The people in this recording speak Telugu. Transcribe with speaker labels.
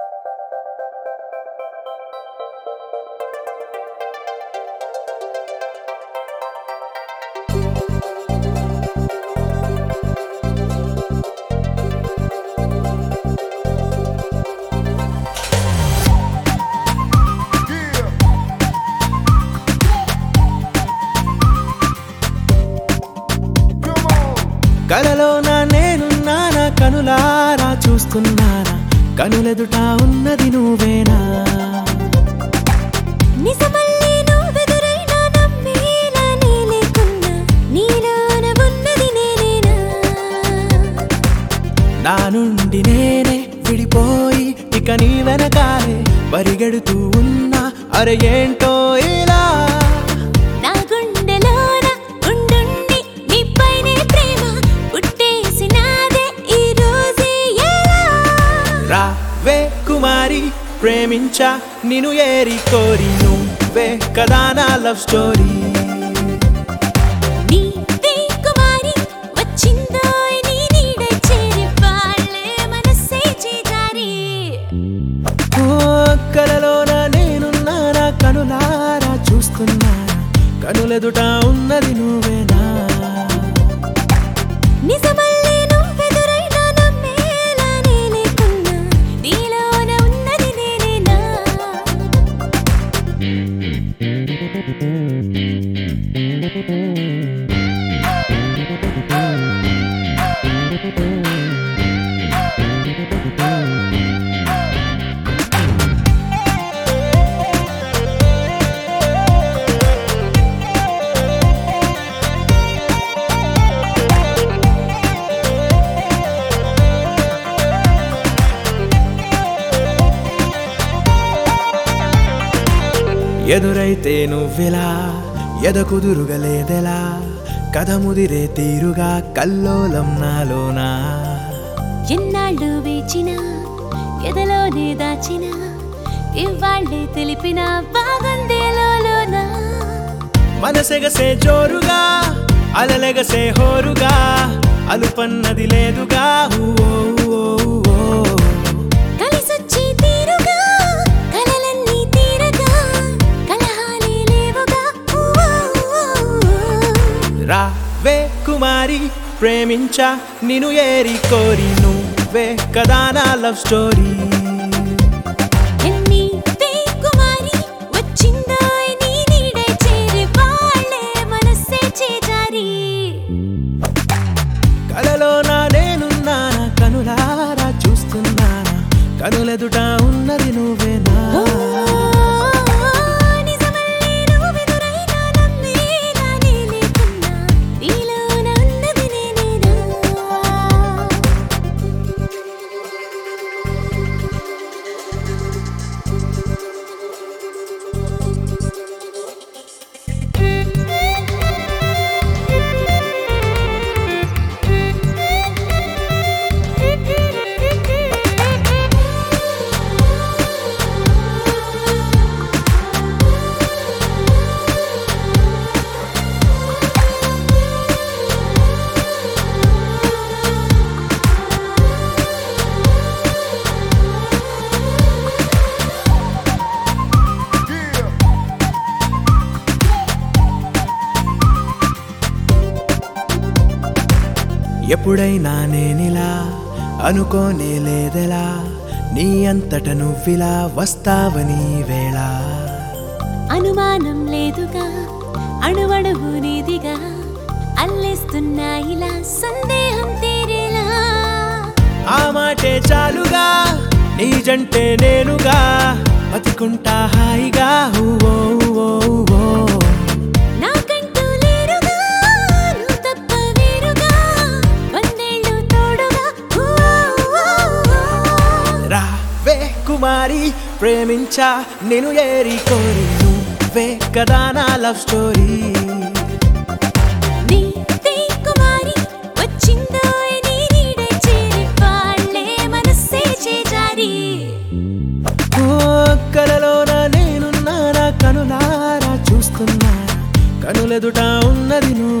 Speaker 1: కలలోన నేనున్నానా కనులారా చూస్తున్నానా కనులెదుట ఉన్నది నువ్వేనా
Speaker 2: నిజమల్లే నువ్వెదురైనా నమ్మేలా నీ లేకున్నా నీలోన ఉన్నది నేనేనా
Speaker 1: నా నుండి నేనే విడిపోయి ఇక నీ వెనకాలే పరిగెడుతూ ఉన్నా అరే ఏంటో ఇలా
Speaker 2: నా గుండెలోన ఉండుండి నీపైనే ప్రేమ పుట్టేసినాదే ఈ రోజే ఎలా
Speaker 1: రావే కుమారి ప్రేమించా నిన్ను ఏరి కోరి నువ్వే కదా నా లవ్ స్టోరీ
Speaker 2: నీవే కుమారి వచ్చిందో నీ నీడై చేరి వాళ్ళే మనసే చేజారి
Speaker 1: ఓ కలలోన నేనున్నానా కనులారా చూస్తున్నానా కనులెదుట ఉన్నది నువ్వేనా
Speaker 2: నిజమల్లే నువ్వెదురైనా నమ్మేలా నే లేకున్నా నీలోన ఉన్నది నేనేనా
Speaker 1: ఎదురైతే నువ్వెలా ఎద కుదురుగలేదెలా కథ ముదిరే తీరుగా కల్లోలం నాలోనా
Speaker 2: ఎన్నాళ్ళు వేచిన ఎదలోనే దాచిన ఇవాళ్ళే తెలిపిన బాగుందేలోన
Speaker 1: మనసెగసే జోరుగా అలలెగసే హోరుగా అలుపన్నది లేదుగా ఊ ఓ ఊ ఓ ఊ.
Speaker 2: కలిసొచ్చి తీరుగా కలలన్నీ తీరగా కలహాలే లేవుగా ఊ ఊ ఊ.
Speaker 1: రావే కుమారి ప్రేమించా నిన్ను ఏరి కోరి నువ్వే కదా నా లవ్ స్టోరీ
Speaker 2: ఎన్ని వే కుమారి వచ్చిందో నీ నీడే చేరి వాళ్ళే మనసే చేజారి
Speaker 1: కలలోన నేనున్నానా కనులారా చూస్తున్నానా కనులెదుట ఉన్నది నువ్వేనా
Speaker 2: ఓ, నిజమల్లే నువ్వెదురైనా నమ్మేలా నే లేకున్నా నీలోన ఉన్నది నేనేనా
Speaker 1: ఎప్పుడైనా నేనిలా అనుకోనే లేదెలా నీ అంతట నువ్విలా వస్తావని వేళ
Speaker 2: అనుమానం లేదుగా అణువణువు నీదిగా అల్లేస్తున్నా ఇలా సందేహం తీరేలా
Speaker 1: ఆ మాటే చాలుగా నీ జంటే నేనుగా బతికుంటా హాయిగా ఊ ఓ ఊ ఓ ఊ ఓ.
Speaker 2: నాకంటూ లేరుగా నువ్వు తప్ప వేరుగా వందేళ్ళు తోడుగా ఊ, ఊ, ఊ.
Speaker 1: రావే కుమారి ప్రేమించా నేను ఏరి కోరి నువ్వే కదా నా లవ్ స్టోరీ
Speaker 2: నీవే కుమారి వచ్చిందో నీ నీడే చేరి వాళ్ళే మనసే చేజారి
Speaker 1: ఓ కలలోన నేనున్నానా కనులారా చూస్తున్నా కనులెదుట ఉన్నది నువ్వు